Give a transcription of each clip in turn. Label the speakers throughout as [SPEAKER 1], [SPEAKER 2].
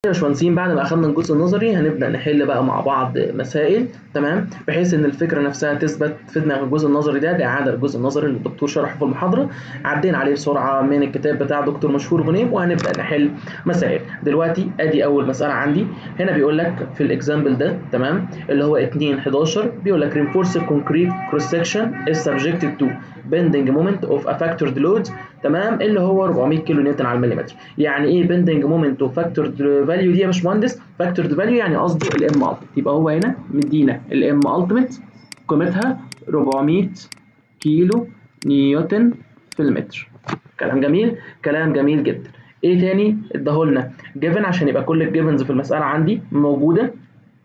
[SPEAKER 1] يا باشمهندسين بعد ما اخدنا الجزء النظري هنبدا نحل بقى مع بعض مسائل تمام بحيث ان الفكره نفسها تثبت في دماغ الجزء النظري ده ده اعاده الجزء النظري اللي الدكتور شرحه في المحاضره عدينا عليه بسرعه من الكتاب بتاع دكتور مشهور غنيم وهنبدا نحل مسائل دلوقتي ادي اول مساله عندي هنا بيقول لك في الاكزامبل ده تمام اللي هو 2 11 بيقول لك reinforced concrete cross section is subjected to bending moment of a factored load تمام اللي هو 400 كيلو نيوتن على المليمتر يعني ايه bending moment of factored value دي يا باشمهندس factored value يعني قصده الام ultimate يبقى هو هنا مدينا الام ultimate قيمتها 400 كيلو نيوتن في المتر كلام جميل كلام جميل جدا ايه تاني اداهولنا جيفن عشان يبقى كل الجيفنز في المساله عندي موجوده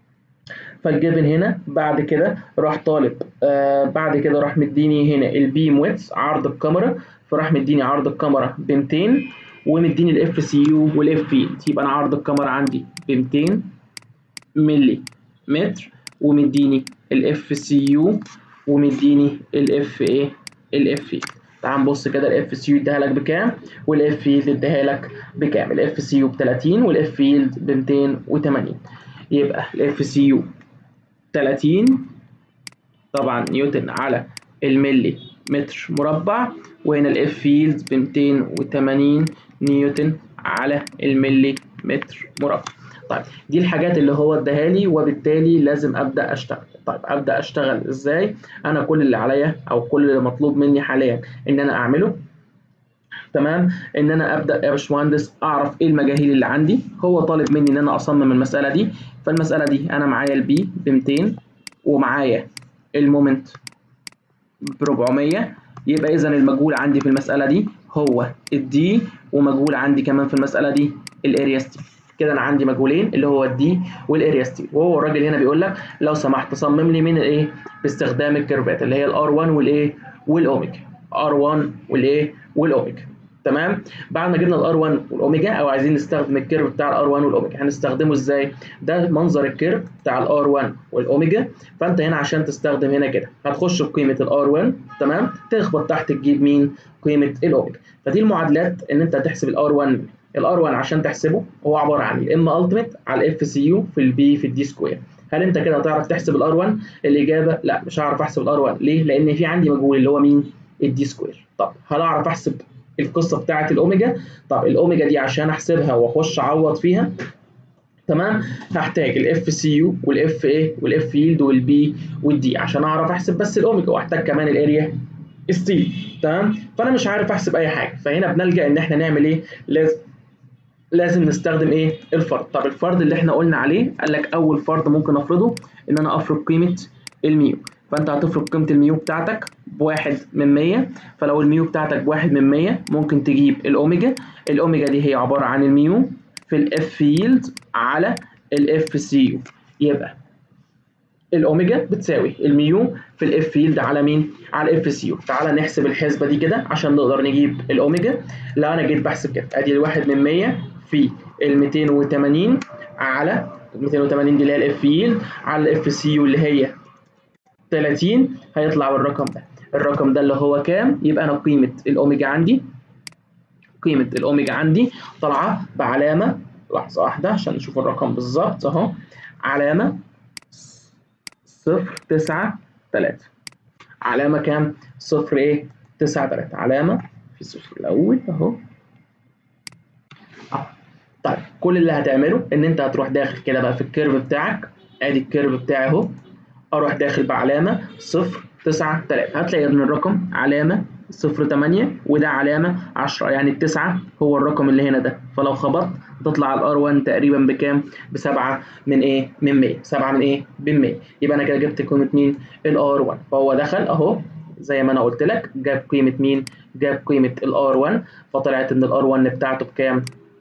[SPEAKER 1] فالجيفن هنا بعد كده راح طالب آه بعد كده راح مديني هنا البيم ويتس عرض الكاميرا فراح مديني عرض الكاميرا ب 200 ومديني الاف سي يو والاف فيلد يبقى انا عرض الكاميرا عندي ب 200 ملي متر ومديني الاف سي يو ومديني الاف ايه الاف فيلد تعال نبص كده الاف سي يو اداها لك بكام والاف فيلد اداها لك بكام الاف سي يو ب 30 والاف فيلد ب 280 يبقى الاف سي يو 30 طبعا نيوتن على الملي متر مربع وهنا الاف فيلد ب 280 نيوتن على الملي متر مربع طيب دي الحاجات اللي هو اداها لي وبالتالي لازم ابدا اشتغل طيب ابدا اشتغل ازاي انا كل اللي عليا او كل اللي مطلوب مني حاليا ان انا اعمله تمام ان انا ابدا يا باشمهندس اعرف ايه المجاهيل اللي عندي هو طالب مني ان انا اصمم المساله دي فالمساله دي انا معايا البي ب 200 ومعايا المومنت ب 400 يبقى اذا المجهول عندي في المساله دي هو الدي ومجهول عندي كمان في المساله دي الاريا ستي كده انا عندي مجهولين اللي هو الدي والاريا ستي وهو الراجل هنا بيقول لك لو سمحت صمم لي من الايه باستخدام الكيرفات اللي هي الار 1 والايه والاوميجا ار 1 والايه والاوميجا تمام بعد ما جبنا الار 1 والاوميجا او عايزين نستخدم الكيرف بتاع الار 1 والاوميجا هنستخدمه ازاي ده منظر الكيرف بتاع الار 1 والاوميجا فانت هنا عشان تستخدم هنا كده هتخش بقيمه الار 1 تمام تخبط تحت تجيب مين قيمه الاوميجا فدي المعادلات ان انت تحسب الار 1 الار 1 عشان تحسبه هو عباره عن الام التيميت على الاف سي يو في البي في الدي سكوير هل انت كده هتعرف تحسب الار 1 الاجابه لا مش هعرف احسب الار 1 ليه لان في عندي مجهول اللي هو مين الدي سكوير طب هل اعرف احسب القصه بتاعه الاوميجا طب الاوميجا دي عشان احسبها واخش اعوض فيها تمام هحتاج الاف سي يو والاف ايه والاف فيلد والبي والدي عشان اعرف احسب بس الاوميجا واحتاج كمان الاريا ستيل تمام فانا مش عارف احسب اي حاجه فهنا بنلجا ان احنا نعمل ايه لازم لازم نستخدم ايه الفرض طب الفرض اللي احنا قلنا عليه قال لك اول فرض ممكن افرضه ان انا افرض قيمه الميو فانت هتفرض قيمه الميو بتاعتك بواحد من 100 فلو الميو بتاعتك بواحد من 100 ممكن تجيب الاوميجا الاوميجا دي هي عباره عن الميو في الاف فيلد على الاف سي يو يبقى الاوميجا بتساوي الميو في الاف فيلد على مين على الاف سي يو تعالى نحسب الحسبه دي كده عشان نقدر نجيب الاوميجا لو انا جيت بحسب كده ادي الواحد من 100 في ال 280 على 280 دي اللي هي الاف فيلد على الاف سي يو اللي هي 30 هيطلع بالرقم ده الرقم ده اللي هو كام يبقى انا قيمه الاوميجا عندي قيمه الاوميجا عندي طالعه بعلامه لحظه واحده عشان نشوف الرقم بالظبط اهو علامه صفر تسعة تلاتة علامة كام؟ صفر ايه؟ تسعة تلاتة علامة في الصفر الأول أهو أهو طيب كل اللي هتعمله إن أنت هتروح داخل كده بقى في الكيرف بتاعك أدي الكيرف بتاعي أهو أروح داخل بعلامة صفر تسعة تلاتة هتلاقي إن الرقم علامة صفر تمانية وده علامة عشرة يعني التسعة هو الرقم اللي هنا ده فلو خبطت تطلع الار 1 تقريبا بكام؟ بسبعة من ايه؟ من 100 سبعة من ايه؟ من 100 يبقى انا كده جبت قيمة مين؟ الار 1 فهو دخل اهو زي ما انا قلت لك جاب قيمة مين؟ جاب قيمة الار 1 فطلعت ان الار 1 بتاعته بكام؟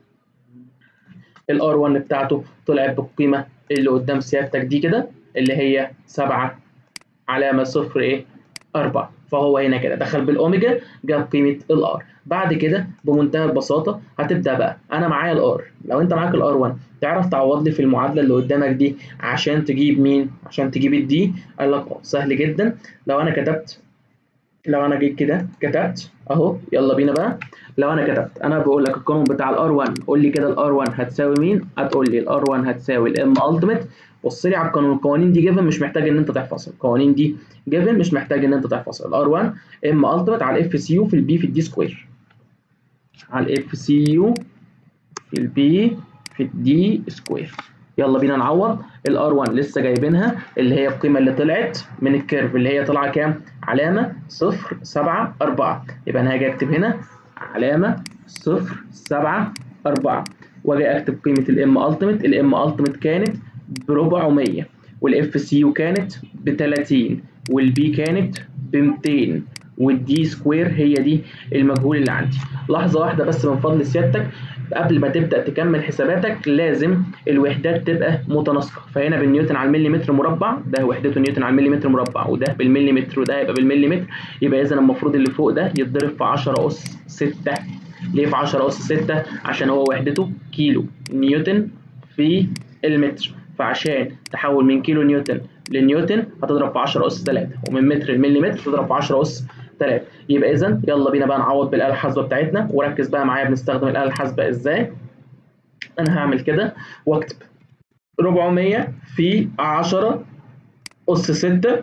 [SPEAKER 1] الار 1 بتاعته طلعت بالقيمة اللي قدام سيادتك دي كده اللي هي سبعة علامة صفر ايه؟ أربعة فهو هنا كده دخل بالاوميجا جاب قيمه الار بعد كده بمنتهى البساطه هتبدا بقى انا معايا الار لو انت معاك الار 1 تعرف تعوض لي في المعادله اللي قدامك دي عشان تجيب مين عشان تجيب الدي قال لك اه سهل جدا لو انا كتبت لو انا جيت كده كتبت اهو يلا بينا بقى لو انا كتبت انا بقول لك القانون بتاع الار 1 قول لي كده الار 1 هتساوي مين هتقول لي الار 1 هتساوي الام التيميت بص لي على القانون القوانين دي جيفن مش محتاج ان انت تحفظها القوانين دي جيفن مش محتاج ان انت تحفظها الار 1 ام التيميت على الاف سي يو في البي في الدي سكوير على الاف سي يو في البي في الدي سكوير يلا بينا نعوض الار 1 لسه جايبينها اللي هي القيمه اللي طلعت من الكيرف اللي هي طالعه كام علامه 0 7 4 يبقى انا هاجي اكتب هنا علامه 0 7 4 واجي اكتب قيمه الام التيميت الام التيميت كانت ب 400 والاف سي يو كانت ب 30 والبي كانت ب 200 والدي سكوير هي دي المجهول اللي عندي لحظه واحده بس من فضل سيادتك قبل ما تبدا تكمل حساباتك لازم الوحدات تبقى متناسقه فهنا بالنيوتن على المليمتر مربع ده وحدته نيوتن على المليمتر مربع وده بالمليمتر وده هيبقى بالمليمتر يبقى اذا المفروض اللي فوق ده يتضرب في 10 اس 6 ليه في 10 اس 6 عشان هو وحدته كيلو نيوتن في المتر فعشان تحول من كيلو نيوتن لنيوتن هتضرب في 10 اس 3 ومن متر لمليمتر تضرب في 10 اس 3 يبقى اذا يلا بينا بقى نعوض بالاله الحاسبه بتاعتنا وركز بقى معايا بنستخدم الاله الحاسبه ازاي انا هعمل كده واكتب 400 في 10 اس 6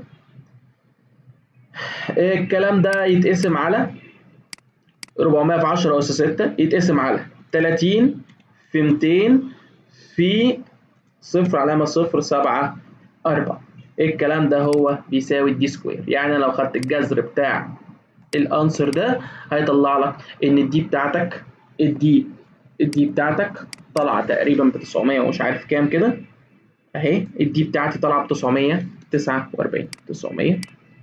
[SPEAKER 1] الكلام ده يتقسم على 400 في 10 اس 6 يتقسم على 30 في 200 في صفر علامة صفر سبعة أربعة الكلام ده هو بيساوي الدي سكوير يعني لو خدت الجذر بتاع الانسر ده هيطلع لك ان الدي بتاعتك الدي الدي بتاعتك طالعه تقريبا ب 900 ومش عارف كام كده اهي الدي بتاعتي طالعه ب 949 900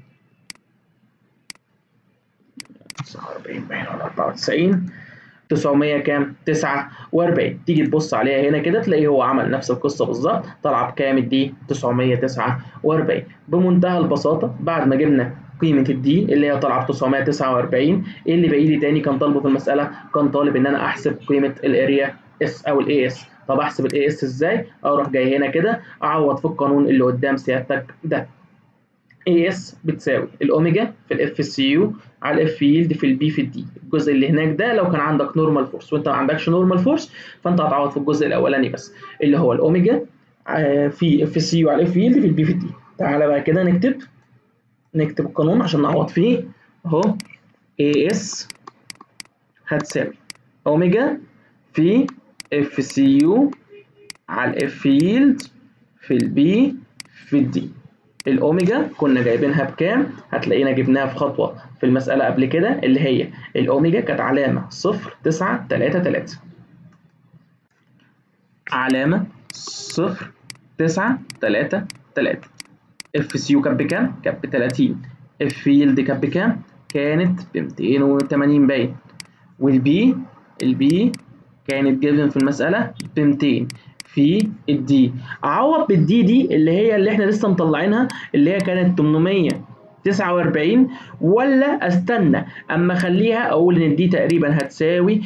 [SPEAKER 1] 49 باين ولا 94 900 كام 49 تيجي تبص عليها هنا كده تلاقيه هو عمل نفس القصه بالظبط طالعه بكام الدي 949 بمنتهى البساطه بعد ما جبنا قيمه الدي اللي هي طالعه ب 949 ايه اللي باقي لي تاني كان طالبه في المساله كان طالب ان انا احسب قيمه الاريا اس او الاي اس طب احسب الاي اس ازاي اروح جاي هنا كده اعوض في القانون اللي قدام سيادتك ده اي اس بتساوي الاوميجا في الاف سي يو على الاف يلد في البي في الدي الجزء اللي هناك ده لو كان عندك نورمال فورس وانت ما عندكش نورمال فورس فانت هتعوض في الجزء الاولاني بس اللي هو الاوميجا في اف سي يو على الاف يلد في البي في الدي تعالى بقى كده نكتب نكتب القانون عشان نعوض فيه اهو اي اس هتساوي اوميجا في اف سي يو على الاف يلد في البي في الدي الاوميجا كنا جايبينها بكام هتلاقينا جبناها في خطوه في المساله قبل كده اللي هي الاوميجا كانت علامه 0 9 3 3 علامه 0 9 3 3 اف سي يو كانت بكام كانت ب 30 اف يلد كانت بكام كانت ب 280 باين والبي البي كانت جيفن في المساله ب 200 في الدي اعوض بالدي دي اللي هي اللي احنا لسه مطلعينها اللي هي كانت 849 ولا استنى اما اخليها اقول ان الدي تقريبا هتساوي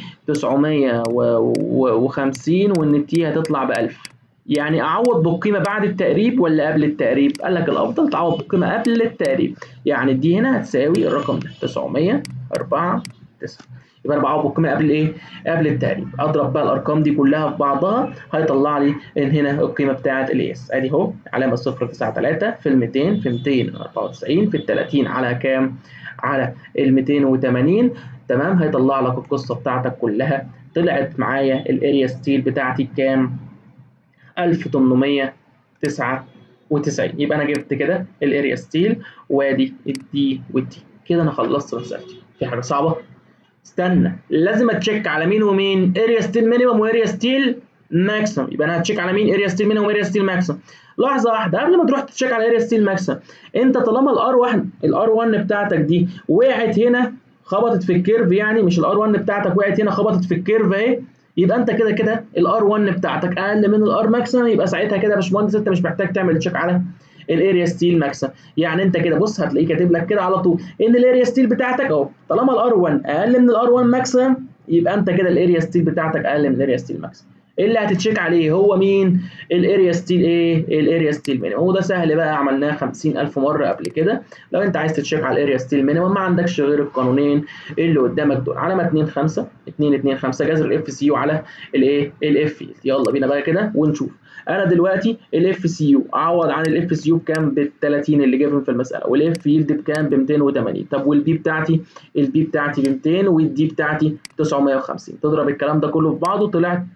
[SPEAKER 1] 950 وان التي هتطلع ب 1000 يعني اعوض بالقيمه بعد التقريب ولا قبل التقريب قال لك الافضل تعوض بالقيمه قبل التقريب يعني الدي هنا هتساوي الرقم ده 904 9 يبقى انا بعوض بالقيمه قبل ايه؟ قبل التقريب اضرب بقى الارقام دي كلها في بعضها هيطلع لي ان هنا القيمه بتاعه الاي اس ادي اهو علامه 093 في ال 200 في 294 في ال 30 على كام؟ على ال 280 تمام هيطلع لك القصه بتاعتك كلها طلعت معايا الاريا ستيل بتاعتي بكام؟ 1899 يبقى انا جبت كده الاريا ستيل وادي الدي والدي كده انا خلصت مسألتي في حاجه صعبه؟ استنى لازم اتشيك على مين ومين اريا ستيل مينيمم واريا ستيل ماكسيمم يبقى انا هتشيك على مين اريا ستيل مينيمم واريا ستيل ماكسيمم لحظه واحده قبل ما تروح تتشيك على اريا ستيل ماكسيمم انت طالما الار 1 الار 1 بتاعتك دي وقعت هنا خبطت في الكيرف يعني مش الار 1 بتاعتك وقعت هنا خبطت في الكيرف اهي يبقى انت كده كده الار 1 بتاعتك اقل من الار ماكسيمم يبقى ساعتها كده يا باشمهندس انت مش محتاج تعمل تشيك على الاريا ستيل ماكسيمم يعني انت كده بص هتلاقيه كاتب لك كده على طول ان الاريا ستيل بتاعتك اهو طالما الار 1 اقل من الار 1 ماكسيمم يبقى انت كده الاريا ستيل بتاعتك اقل من الاريا ستيل ماكسيمم اللي هتتشيك عليه هو مين الاريا ستيل ايه الاريا ستيل مينيمم وده سهل بقى عملناه 50000 مره قبل كده لو انت عايز تتشيك على الاريا ستيل مينيمم ما عندكش غير القانونين اللي قدامك دول علامه 2 5 2 2 5 جذر الاف سي يو على الايه الاف يلا بينا بقى كده ونشوف انا دلوقتي الاف سي يو اعوض عن الاف سي يو بكام بال 30 اللي جايبهم في المساله والاف يلد بكام ب 280 طب والبي بتاعتي البي بتاعتي ب 200 والدي بتاعتي 950 تضرب الكلام ده كله في بعضه طلع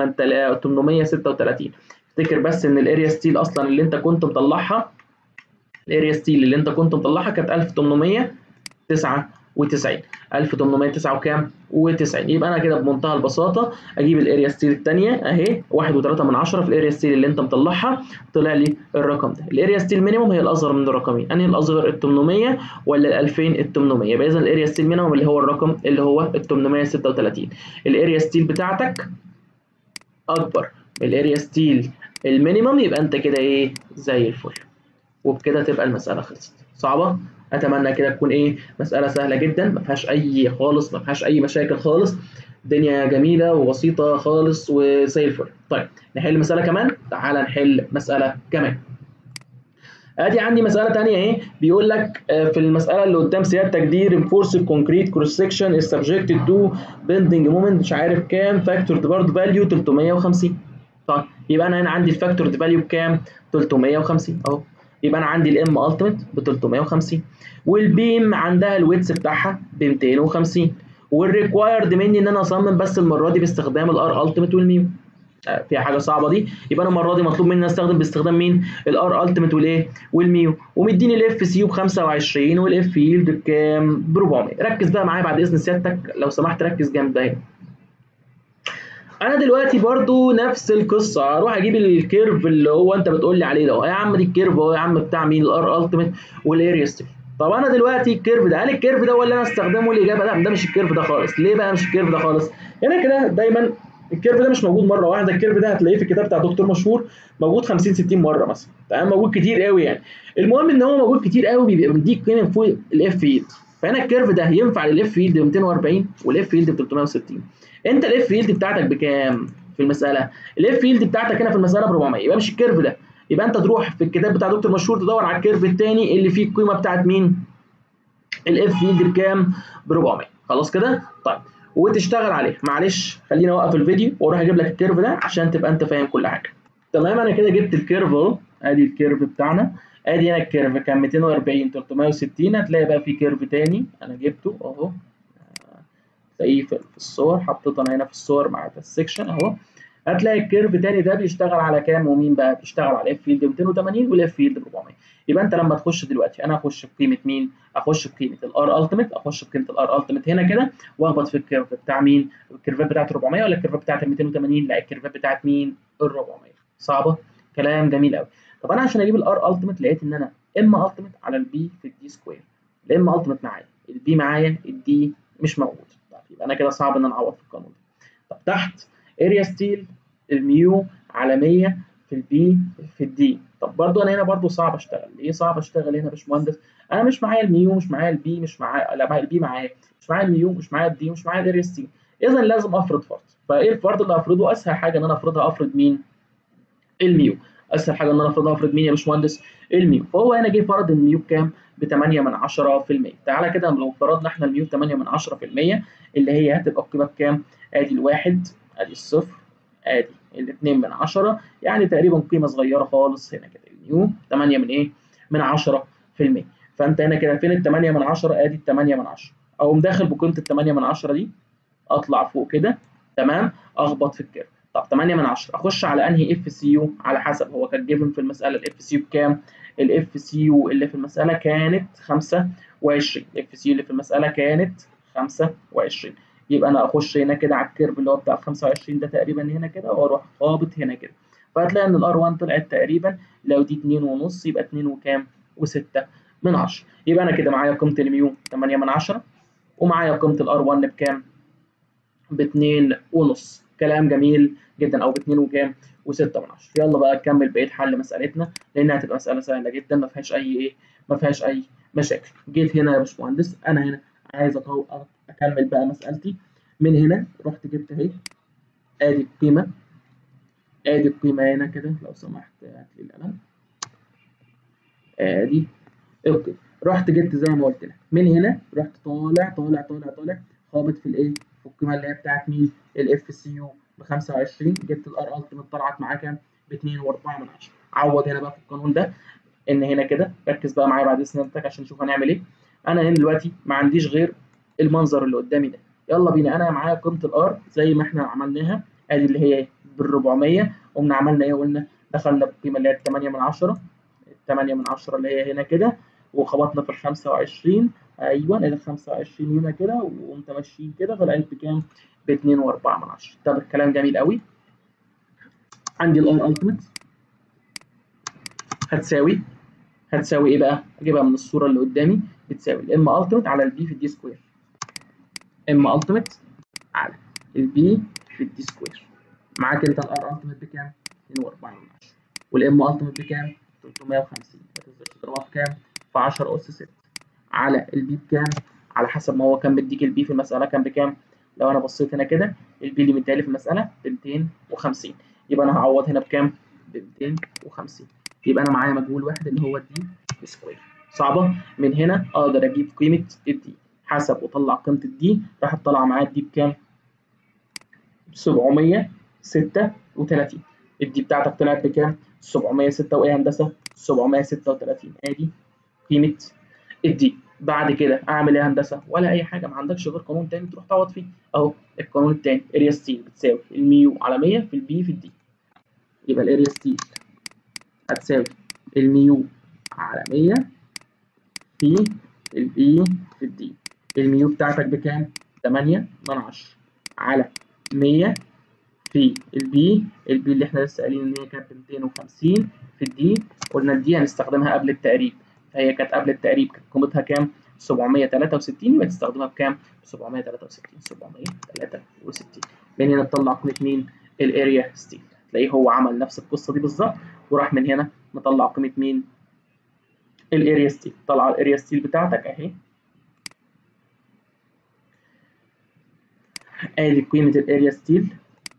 [SPEAKER 1] 836 افتكر بس ان الاريا ستيل اصلا اللي انت كنت مطلعها الاريا ستيل اللي انت كنت مطلعها كانت 1899 1809 وكام و90 يبقى انا كده بمنتهى البساطه اجيب الاريا ستيل الثانيه اهي 1.3 من 10 في الاريا ستيل اللي انت مطلعها طلع لي الرقم ده الاريا ستيل مينيموم هي الاصغر من الرقمين انهي الاصغر ال 800 ولا ال 2000 ال 800 يبقى اذا الاريا ستيل مينيموم اللي هو الرقم اللي هو ال 836 الاريا ستيل بتاعتك اكبر من الاريا ستيل المينيمم يبقى انت كده ايه زي الفل وبكده تبقى المساله خلصت صعبه اتمنى كده تكون ايه مساله سهله جدا ما فيهاش اي خالص ما فيهاش اي مشاكل خالص الدنيا جميله وبسيطه خالص وزي الفل طيب نحل مساله كمان تعال نحل مساله كمان ادي عندي مساله ثانيه اهي بيقول لك في المساله اللي قدام سيادتك دي رينفورس كونكريت كروس سكشن از سبجكتد تو بندنج مومنت مش عارف كام فاكتور برضه فاليو 350 طيب يبقى انا هنا عندي الفاكتور فاليو بكام 350 اهو يبقى انا عندي الام التيميت ب 350 والبيم عندها الويتس بتاعها ب 250 والريكوايرد مني ان انا اصمم بس المره دي باستخدام الار التيميت والميو فيها حاجه صعبه دي يبقى انا المره دي مطلوب مني استخدم باستخدام مين الار التيميت والايه والميو ومديني الاف سي يو ب 25 والاف يلد بكام ب 400 ركز بقى معايا بعد اذن سيادتك لو سمحت ركز جامد اهي انا دلوقتي برضو نفس القصه اروح اجيب الكيرف اللي هو انت بتقول لي عليه ده يا عم دي الكيرف اهو يا عم بتاع مين الار التيميت والاريا ستيل طب انا دلوقتي الكيرف ده هل الكيرف ده ولا انا استخدمه الاجابه لا ده مش الكيرف ده خالص ليه بقى مش الكيرف ده خالص هنا كده دايما الكيرف ده مش موجود مره واحده الكيرف ده هتلاقيه في الكتاب بتاع دكتور مشهور موجود 50 60 مره مثلا تمام موجود كتير قوي يعني المهم ان هو موجود كتير قوي بيبقى مديك قيمه فوق الاف يلد فهنا الكيرف ده ينفع للاف يلد ب 240 والاف يلد ب 360 انت الاف يلد بتاعتك بكام في المساله الاف يلد بتاعتك هنا في المساله ب 400 يبقى مش الكيرف ده يبقى انت تروح في الكتاب بتاع دكتور مشهور تدور على الكيرف الثاني اللي فيه القيمه بتاعت مين الاف يلد بكام ب 400 خلاص كده طيب وتشتغل عليه معلش خليني اوقف الفيديو واروح اجيب لك الكيرف ده عشان تبقى انت فاهم كل حاجه تمام انا كده جبت الكيرف اهو ادي الكيرف بتاعنا ادي هنا الكيرف كان 240 360 هتلاقي بقى في كيرف تاني انا جبته اهو تلاقيه في الصور حطيته انا هنا في الصور مع السكشن اهو هتلاقي الكيرف تاني ده بيشتغل على كام ومين بقى بيشتغل على اف فيلد 280 والاف فيلد ب 400 يبقى انت لما تخش دلوقتي انا اخش بقيمه مين اخش بقيمه الار التيميت اخش بقيمه الار التيميت هنا كده واخبط في الكيرف بتاع مين الكيرفات بتاعت 400 ولا الكيرفات بتاعت 280 لا الكيرفات بتاعت مين ال 400 صعبه كلام جميل قوي طب انا عشان اجيب الار التيميت لقيت ان انا ام التيميت على البي في الدي سكوير الام التيميت معايا البي معايا الدي مش موجود طب يبقى انا كده صعب ان انا اعوض في القانون ده طب تحت اريا ستيل الميو على 100 في البي في الدي طب برضو انا هنا برضو صعب اشتغل ليه صعب اشتغل هنا يا باشمهندس انا مش معايا الميو مش معايا البي مش معايا لا معايا البي معايا مش معايا الميو مش معايا الدي مش معايا الاريا ستيل اذا لازم افرض فرض فايه الفرض اللي افرضه اسهل حاجه ان انا افرضها افرض مين الميو اسهل حاجه ان انا افرضها افرض مين يا باشمهندس الميو فهو هنا جه فرض الميو بكام ب 8 من 10% تعالى كده لو فرضنا احنا الميو 8 من 10% اللي هي هتبقى القيمه بكام ادي الواحد ادي الصفر ادي الاثنين من 10 يعني تقريبا قيمه صغيره خالص هنا كده الميو 8 من ايه من 10% فانت هنا كده فين ال 8 من 10 ادي ال 8 من 10 اقوم داخل بقيمه ال 8 من 10 دي اطلع فوق كده تمام اخبط في الكيرف طب 8 من 10 اخش على انهي اف سي يو على حسب هو كان جيفن في المساله الاف سي يو بكام الاف سي يو اللي في المساله كانت 25 الاف سي يو اللي في المساله كانت 25 يبقى انا اخش هنا كده على الكيرف اللي هو بتاع 25 ده تقريبا هنا كده واروح خابط هنا كده فهتلاقي ان الار 1 طلعت تقريبا لو دي 2 ونص يبقى 2 وكام و6 من 10 يبقى انا كده معايا قيمه الميو 8 من 10 ومعايا قيمه الار 1 بكام ب 2 ونص كلام جميل جدا او ب 2 وكام و6 من 10 يلا بقى نكمل بقيه حل مسالتنا لانها هتبقى مساله سهله جدا ما فيهاش اي ايه ما فيهاش اي مشاكل جيت هنا يا باشمهندس انا هنا عايز اكمل بقى مسألتي من هنا رحت جبت اهي ادي القيمة ادي القيمه هنا كده لو سمحت هات لي القلم ادي اوكي رحت جبت زي ما قلت لك من هنا رحت طالع طالع طالع طالع خابط في الايه في القيمه اللي هي بتاعت مين الاف سي يو ب 25 جبت الار التيمت طلعت معاه كام ب 2.4 من 10 عوض هنا بقى في القانون ده ان هنا كده ركز بقى معايا بعد سنتك عشان نشوف هنعمل ايه انا هنا دلوقتي ما عنديش غير المنظر اللي قدامي ده يلا بينا انا معايا قيمه الار زي ما احنا عملناها ادي اللي هي بال 400 قمنا عملنا ايه قلنا دخلنا بالقيمه اللي هي 8 من 10 8 من 10 اللي هي هنا كده وخبطنا في ال 25 ايوه ال 25 هنا كده وقمت ماشيين كده طلعت بكام؟ ب 2.4 من 10 طب الكلام جميل قوي عندي الار التيمت هتساوي هتساوي ايه بقى؟ اجيبها من الصوره اللي قدامي بتساوي الام التيمت على البي في الدي سكوير ام التيمت على البي في الدي سكوير معاك انت الار التيمت بكام؟ 2.4 من 10 والام التيمت بكام؟ 350 ما تنساش تضربها في كام؟ في 10 اس 6 على البي بكام؟ على حسب ما هو كان مديك البي في المساله كان بكام؟ لو انا بصيت هنا كده البي اللي مديها لي في المساله ب 250 يبقى انا هعوض هنا بكام؟ ب 250 يبقى انا معايا مجهول واحد اللي هو الدي سكوير صعبه من هنا اقدر اجيب قيمه الدي حسب واطلع قيمه الدي راح اطلع معايا الدي بكام؟ 736 الدي بتاعتك طلعت بكام؟ 706 وايه هندسه؟ 736 ادي قيمه الدي بعد كده اعمل ايه يا هندسه؟ ولا اي حاجه ما عندكش غير قانون تاني تروح تعوض فيه اهو القانون التاني اريا ستيل بتساوي الميو على 100 في البي في الدي يبقى الاريا ستيل هتساوي الميو على 100 في البي في الدي الميو بتاعتك بكام؟ 8 من 10 على 100 في البي البي اللي احنا لسه قايلين ان هي كانت 250 في الدي قلنا الدي هنستخدمها قبل التقريب فهي كانت قبل التقريب كانت قيمتها كام؟ 763 يبقى تستخدمها بكام؟ 763 763 من هنا تطلع قيمه مين؟ الاريا ستيل تلاقيه هو عمل نفس القصه دي بالظبط وراح من هنا مطلع قيمه مين؟ الاريا ستيل طلع الاريا ستيل بتاعتك اهي ادي قيمه الاريا ستيل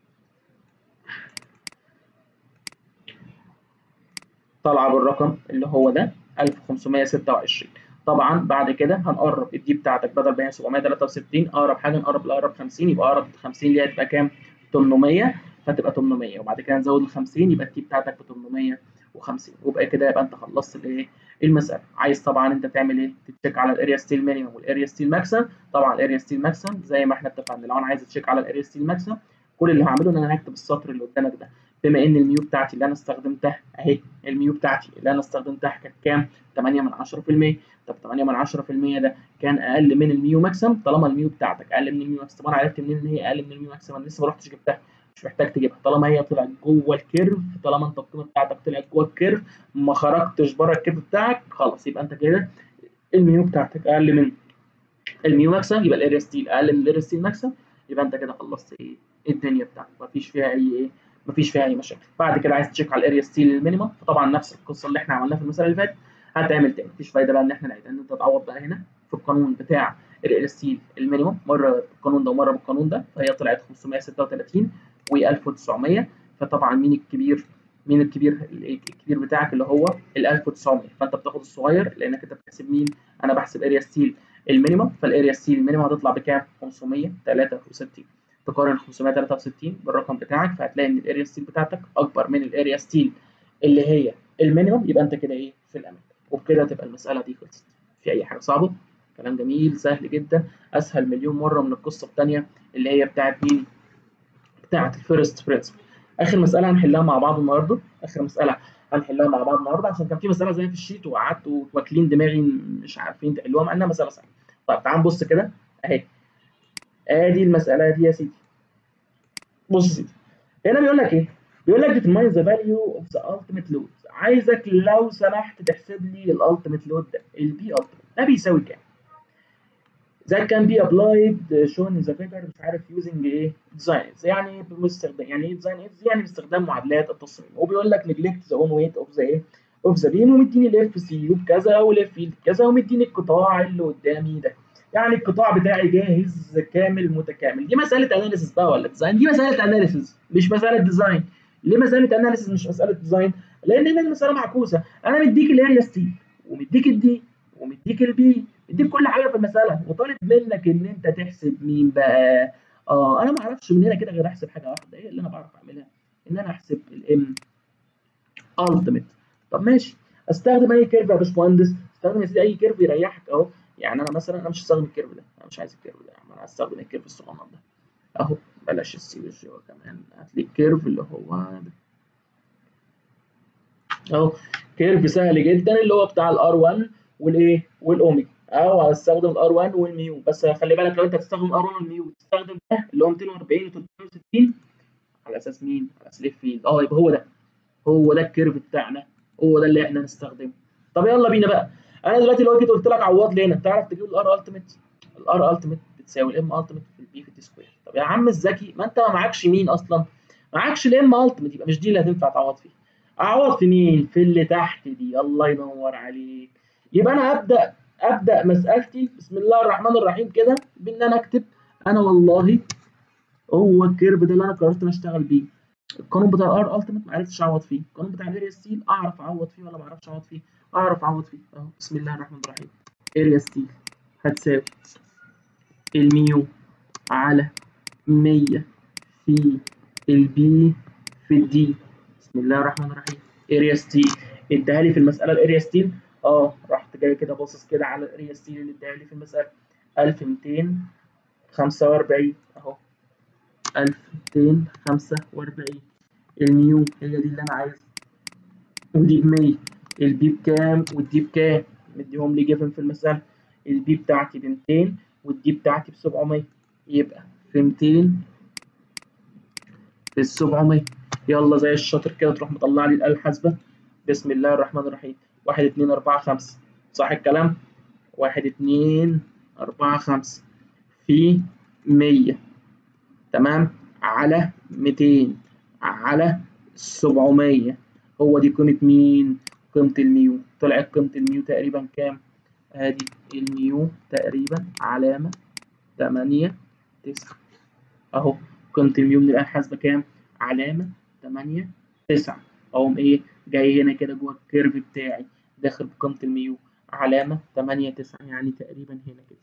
[SPEAKER 1] طالعه بالرقم اللي هو ده 1526 طبعا بعد كده هنقرب الدي بتاعتك بدل ما هي 763 اقرب حاجه نقرب لاقرب 50 يبقى اقرب 50 اللي هي هتبقى كام؟ 800 فتبقى 800 وبعد كده نزود ال 50 يبقى التي بتاعتك ب 850 ويبقى كده يبقى انت خلصت الايه؟ المساله عايز طبعا انت تعمل ايه؟ تتشيك على الاريا ستيل مينيمم والاريا ستيل ماكسيمم طبعا الاريا ستيل ماكسيمم زي ما احنا اتفقنا لو انا عايز اتشيك على الاريا ستيل ماكسيمم كل اللي هعمله ان انا هكتب السطر اللي قدامك ده بما ان الميو بتاعتي اللي انا استخدمتها اهي الميو بتاعتي اللي انا استخدمتها كانت كام 8 من 10% طب 8 من 10% ده كان اقل من الميو ماكسيمم طالما الميو بتاعتك اقل من الميو ماكسيمم انا عرفت منين ان هي اقل من الميو ماكسيمم لسه ما رحتش جبتها مش محتاج تجيبها طالما هي طلعت جوه الكيرف طالما انت القيمه بتاعتك طلعت جوه الكيرف ما خرجتش بره الكيرف بتاعك خلاص يبقى انت كده الميو بتاعتك اقل من الميو ماكسيمم يبقى الاريا ستيل اقل من الاريا ستيل ماكسيمم يبقى انت كده خلصت ايه الدنيا بتاعتك مفيش فيها اي ايه مفيش فيها اي مشاكل بعد كده عايز تشيك على الاريا ستيل المينيمم فطبعا نفس القصه اللي احنا عملناها في المثال اللي فات هتعمل تاني مفيش فايده بقى ان احنا نعيد ان انت تعوض بقى هنا في القانون بتاع الاريا ستيل المينيمم مره بالقانون ده ومره بالقانون ده فهي طلعت 536 و1900 فطبعا مين الكبير مين الكبير الكبير بتاعك اللي هو ال 1900 فانت بتاخد الصغير لانك انت بتحسب مين انا بحسب اريا ستيل المينيمم فالاريا ستيل المينيمم هتطلع بكام 563 تقارن 563 بالرقم بتاعك فهتلاقي ان الاريا ستيل بتاعتك اكبر من الاريا ستيل اللي هي المينيمم يبقى انت كده ايه في الامان وبكده تبقى المساله دي خلصت في اي حاجه صعبه كلام جميل سهل جدا اسهل مليون مره من القصه الثانيه اللي هي بتاعت مين بتاعت الفيرست برنسبل اخر مساله هنحلها مع بعض النهارده اخر مساله هنحلها مع بعض النهارده عشان كان في مساله زي في الشيت وقعدتوا واكلين دماغي مش عارفين تحلوها مع انها مساله سهله طيب تعال نبص كده اهي ادي المساله دي يا سيدي بص يا سيدي هنا بيقول لك ايه بيقول لك determine the value of the ultimate load عايزك لو سمحت تحسب لي الالتيميت لود ده البي ultimate ده بيساوي كام that can be applied shown in the figure مش عارف using ايه designs يعني باستخدام يعني ايه design aids يعني باستخدام معادلات التصميم وبيقول لك neglect the own weight of the ايه of the beam ومديني الاف سي يو بكذا والاف فيلد بكذا ومديني القطاع اللي قدامي ده يعني القطاع بتاعي جاهز كامل متكامل دي مساله اناليسيس بقى ولا ديزاين دي مساله اناليسيس مش مساله ديزاين ليه مساله اناليسيس مش مساله ديزاين لان هنا المساله معكوسه انا مديك الاريا ستي ومديك الدي ومديك البي مديك كل حاجه في المساله وطالب منك ان انت تحسب مين بقى اه انا ما اعرفش من هنا كده غير احسب حاجه واحده ايه اللي انا بعرف اعملها ان انا احسب الام التيميت طب ماشي استخدم اي كيرف يا باشمهندس استخدم يا سيدي اي كيرف يريحك اهو يعني انا مثلا انا مش هستخدم الكيرف ده انا مش عايز الكيرف ده انا هستخدم الكيرف الصغنن ده اهو بلاش السي والجي كمان هات لي الكيرف اللي هو ده اهو كيرف سهل جدا اللي هو بتاع الار 1 والايه والاوميجا او هستخدم الار 1 والميو بس خلي بالك لو انت هتستخدم الار 1 والميو تستخدم ده اللي هو 240 و360 على اساس مين؟ على اساس ليف فيلد اه يبقى هو ده هو ده الكيرف بتاعنا هو ده اللي احنا هنستخدمه طب يلا بينا بقى انا دلوقتي لو جيت قلت لك عوض لي هنا تعرف تجيب الار التيميت الار التيميت بتساوي الام التيميت في البي في التي سكوير طب يا عم الذكي ما انت ما معكش مين اصلا معكش الام التيميت يبقى مش دي اللي هتنفع تعوض فيها اعوض في مين في اللي تحت دي الله ينور عليك يبقى انا هبدا ابدا مسالتي بسم الله الرحمن الرحيم كده بان انا اكتب انا والله هو الكيرف ده اللي انا قررت ان اشتغل بيه القانون بتاع الار التيميت ما عرفتش اعوض فيه القانون بتاع الاريا ستيل اعرف اعوض فيه ولا ما اعرفش اعوض فيه اعرف اعوض فيه اهو بسم الله الرحمن الرحيم اريا ستيل هتساوي الميو على 100 في البي في الدي بسم الله الرحمن الرحيم اريا ستيل اداها لي في المساله الاريا ستيل اه رحت جاي كده باصص كده على الاريا ستيل اللي اداها لي في المساله 1245 اهو 1245 الميو هي دي اللي انا عايزها ودي ب 100 البي بكام والدي بكام مديهم لي جيفن في المساله البي بتاعتي ب 200 والدي بتاعتي ب 700 يبقى في 200 في ال 700 يلا زي الشاطر كده تروح مطلع لي الاله الحاسبه بسم الله الرحمن الرحيم 1 2 4 5 صح الكلام 1 2 4 5 في 100 تمام على 200 على 700 هو دي قيمة مين؟ قيمة الميو طلعت قيمة الميو تقريبا كام؟ ادي الميو تقريبا علامة 8 9 اهو قيمة الميو من الآلة الحاسبة كام؟ علامة 8 9 اقوم ايه؟ جاي هنا كده جوه الكيرف بتاعي داخل بقيمة الميو علامة 8 9 يعني تقريبا هنا كده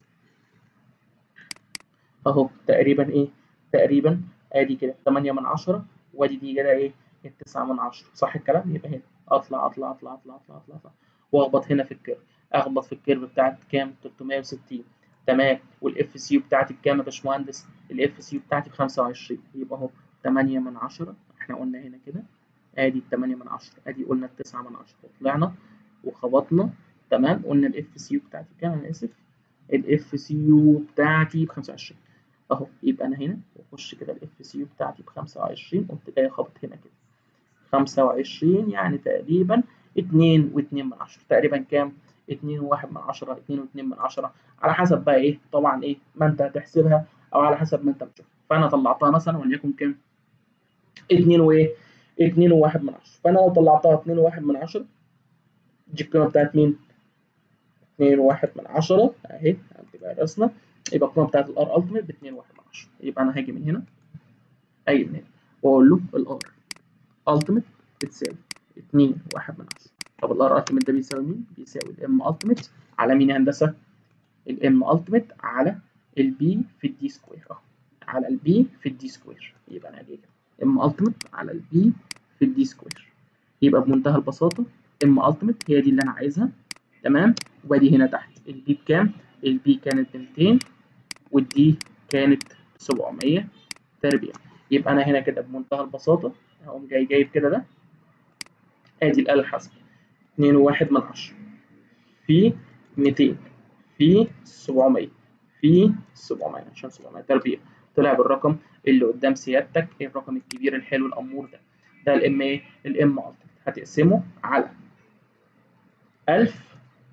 [SPEAKER 1] اهو تقريبا ايه؟ تقريبا ادي كده 8 من 10 وادي دي كده ايه؟ 9 من 10 صح الكلام؟ يبقى هنا اطلع اطلع اطلع اطلع اطلع اطلع, أطلع. واخبط هنا في الكيرف اخبط في الكيرف بتاعت كام؟ 360 تمام والاف سي يو بتاعتي بكام يا باشمهندس؟ الاف سي يو بتاعتي ب 25 يبقى اهو 8 من 10 احنا قلنا هنا كده ادي ال 8 من 10 ادي قلنا ال 9 من 10 وطلعنا وخبطنا تمام قلنا الاف سي يو بتاعتي بكام انا اسف الاف سي يو بتاعتي ب 25 اهو يبقى انا هنا واخش كده الاف سي يو بتاعتي ب 25 قمت جاي خابط هنا كده 25 يعني تقريبا 2 و2 من 10 تقريبا كام 2 و1 من 10 2 و2 من 10 على حسب بقى ايه طبعا ايه ما انت هتحسبها او على حسب ما انت بتشوف فانا طلعتها مثلا وليكن كام 2 وايه 2 و1 من 10 فانا لو طلعتها 2 و1 من 10 دي القيمه بتاعت مين 2 و1 من 10 اهي هتبقى الرسمه يبقى القيمه بتاعت الار التيميت ب 2 و1 من 10 يبقى انا هاجي من هنا اجي من هنا واقول له الار التيميت بتساوي 2 و1 من 10 طب الار التيميت ده بيساوي مين؟ بيساوي الام التيميت على مين يا هندسه؟ الام التيميت على البي في الدي سكوير اهو على البي في الدي سكوير يبقى انا هاجي كده ام التيميت على البي في الدي سكوير يبقى بمنتهى البساطه ام التيميت هي دي اللي انا عايزها تمام وادي هنا تحت البي بكام؟ البي كانت ب 200 والدي كانت 700 تربيع يبقى انا هنا كده بمنتهى البساطه هقوم جاي جايب كده ده ادي الاله الحاسبه 2 و1 من 10 في 200 في 700 في 700 عشان 700 تربيع طلع بالرقم اللي قدام سيادتك الرقم الكبير الحلو الامور ده ده الام ايه الام هتقسمه على 1000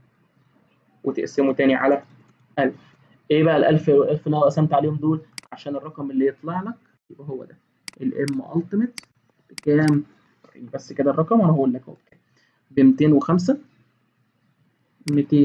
[SPEAKER 1] وتقسمه تاني على 1000 ايه بقى ال 1000 وال 1000 اللي انا قسمت عليهم دول عشان الرقم اللي يطلع لك يبقى هو ده الام التيميت بكام بس كده الرقم وانا هقول لك اهو ب 205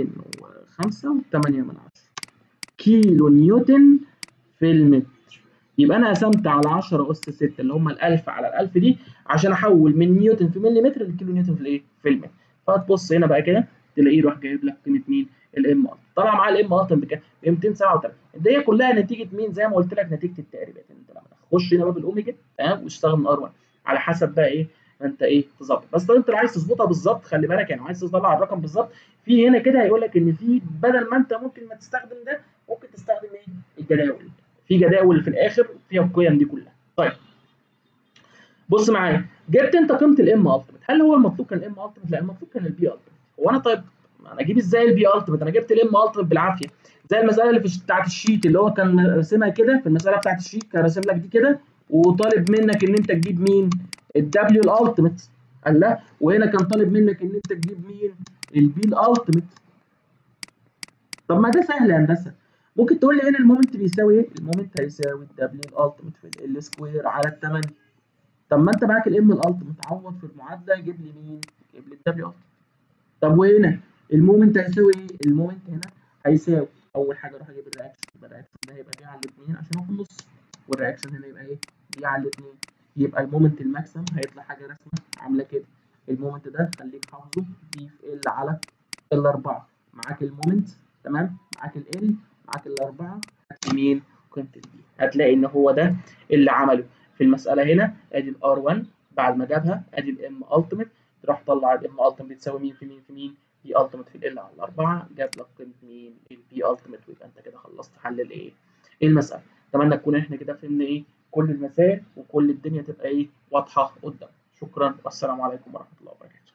[SPEAKER 1] 205 و8 من 10 كيلو نيوتن في المتر يبقى انا قسمت على 10 اس 6 اللي هم ال1000 على ال1000 دي عشان احول من نيوتن في مليمتر لكيلو نيوتن في الايه في المتر فتبص هنا بقى كده تلاقيه يروح جايب لك قيمه مين الام الت طلع معاه الام الت بكام ب 237 دي كلها نتيجه مين زي ما قلت لك نتيجه التقريبات انت لما تخش هنا باب الاوميجا تمام وتشتغل من ار 1 على حسب بقى ايه انت ايه تظبط بس لو انت لو عايز تظبطها بالظبط خلي بالك يعني عايز تطلع الرقم بالظبط في هنا كده هيقول لك ان في بدل ما انت ممكن ما تستخدم ده ممكن تستخدم ايه الجداول في جداول في الاخر فيها القيم دي كلها طيب بص معايا جبت انت قيمه الام التيمت هل هو المطلوب كان الام التيمت لا المطلوب كان البي التيمت هو انا طيب انا اجيب ازاي البي التيمت انا جبت الام التيمت بالعافيه زي المساله اللي في بتاعت الشيت اللي هو كان راسمها كده في المساله بتاعت الشيت كان راسم لك دي كده وطالب منك ان انت تجيب مين الدبليو الالتيمت قال لا وهنا كان طالب منك ان انت تجيب مين البي الالتيمت طب ما ده سهل يا هندسه ممكن تقول لي هنا المومنت بيساوي ايه المومنت هيساوي الدبليو الالتيمت في ال سكوير على ال 8 طب ما انت معاك الام الالتيمت عوض في المعادله يجيب لي مين يجيب لي الدبليو الالتيمت طب وهنا المومنت هيساوي ايه المومنت هنا هيساوي اول حاجه اروح اجيب الرياكشن يبقى الرياكشن ده هيبقى بي على الاثنين عشان هو في النص والرياكشن هنا يبقى ايه بي على الاثنين يبقى المومنت الماكسيمم هيطلع حاجه رسمه عامله كده المومنت ده خليك حافظه بي في ال على الاربعه معاك المومنت تمام معاك ال معاك الاربعه هات مين قيمه البي هتلاقي ان هو ده اللي عمله في المساله هنا ادي الار 1 بعد ما جابها ادي الام التيمت تروح طلع الام التيمت بتساوي مين في مين في مين بي التيمت في ال على الاربعه جاب لك قيمه مين البي التيمت ويبقى انت كده خلصت حل الايه المساله اتمنى تكون احنا كده فهمنا ايه كل المسائل وكل الدنيا تبقى ايه واضحه قدام شكرا والسلام عليكم ورحمه الله وبركاته